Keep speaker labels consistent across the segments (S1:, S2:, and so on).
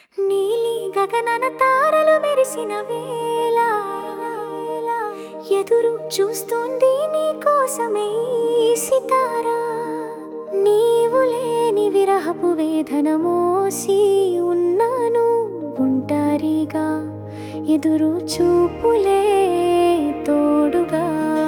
S1: నీలి గగనన తారలు మెరిసిన వేళ ఎదురు చూస్తుంది నీ కోసమే ఈ సితారా నీవు లేని విరహపు వేదన మోసి ఉన్నాను ఒంటరిగా ఎదురు చూపులే తోడుగా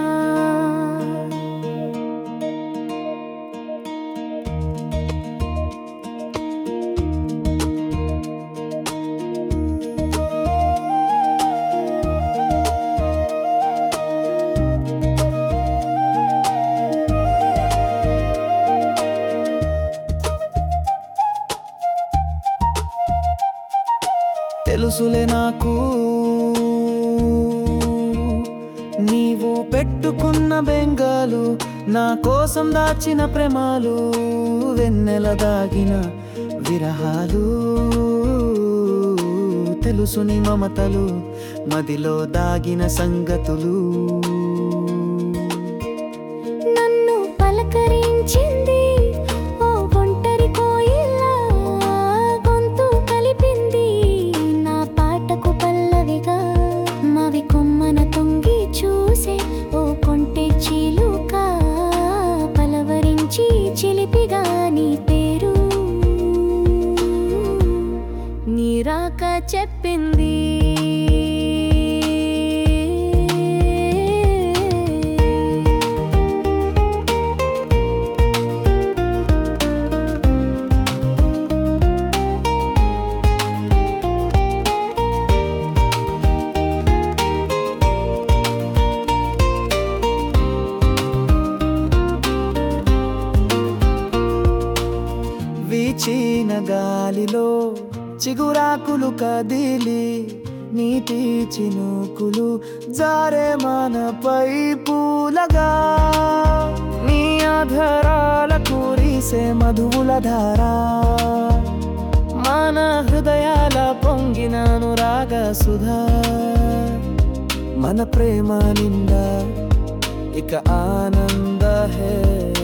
S2: తెలుసులే నాకు నీవు పెట్టుకున్న బెంగాలు నా కోసం దాచిన ప్రేమాలు వెన్నెల దాగిన విరహాలు తెలుసు నీ మమతలు మదిలో దాగిన సంగతులు
S1: నన్ను పలకరించింది ఓ ఒంటరి కోయిల గొంతు కలిపింది నా పాటకు పల్లవిగా మవి కొమ్మన తొంగి చూసే ఓ కొంటె చీలుక పలవరించి చిలిపిగా నీ పేరు నీరాక చెప్పింది
S2: వీచిన గాలిలో చిగురాకులు కదిలి నీటి చినుకులు జారే మనపై పూలగా నీ ఆధారాల కురిసే మధువుల ధారా మన హృదయాల పొంగినాను రాగ సుధా మన ప్రేమ నిండా ఇక ఆనంద హే